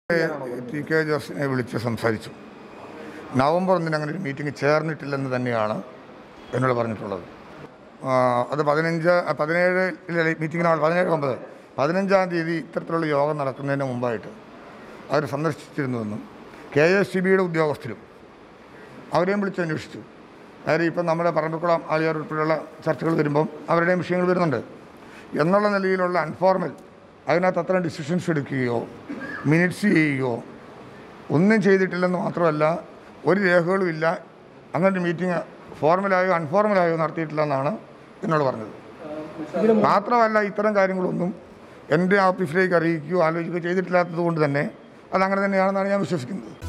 T K ജോസിനെ വിളിച്ച് സംസാരിച്ചു November ഒന്നിന് അങ്ങനെ ഒരു മീറ്റിംഗ് ചേർന്നിട്ടില്ലെന്ന് തന്നെയാണ് എന്നോട് പറഞ്ഞിട്ടുള്ളത് ആ, അത് പതിനഞ്ച് ആ, പതിനേഴ് മീറ്റിങ്ങിനാണ് പതിനേഴ് ഒമ്പത് പതിനഞ്ചാം തീയതി ഇത്തരത്തിലുള്ള യോഗം നടക്കുന്നതിന് മുമ്പായിട്ട് അവർ സന്ദർശിച്ചിരുന്നുവെന്നും കെ എസ് സി ബിയുടെ ഉദ്യോഗസ്ഥരും അവരെയും വിളിച്ച് അന്വേഷിച്ചു കാര്യം ഇപ്പം നമ്മുടെ പറമ്പിക്കുളം ആളിയാർ ഉൾപ്പെടെയുള്ള ചർച്ചകൾ വരുമ്പം അവരുടെയും വിഷയങ്ങൾ വരുന്നുണ്ട് എന്നുള്ള നിലയിലുള്ള അൺഫോർമൽ അതിനകത്ത് അത്തരം ഡിസിഷൻസ് എടുക്കുകയോ മിനിറ്റ്സ് ചെയ്യുകയോ ഒന്നും ചെയ്തിട്ടില്ലെന്ന് മാത്രമല്ല ഒരു രേഖകളും ഇല്ല അങ്ങനൊരു മീറ്റിംഗ് ഫോർമലായോ അൺഫോർമലായോ നടത്തിയിട്ടില്ല എന്നാണ് എന്നോട് പറഞ്ഞത് മാത്രമല്ല ഇത്തരം കാര്യങ്ങളൊന്നും എൻ്റെ ഓഫീസിലേക്ക് അറിയിക്കുകയോ ആലോചിക്കുകയോ ചെയ്തിട്ടില്ലാത്തത് കൊണ്ട് തന്നെ അതങ്ങനെ തന്നെയാണെന്നാണ് ഞാൻ വിശ്വസിക്കുന്നത്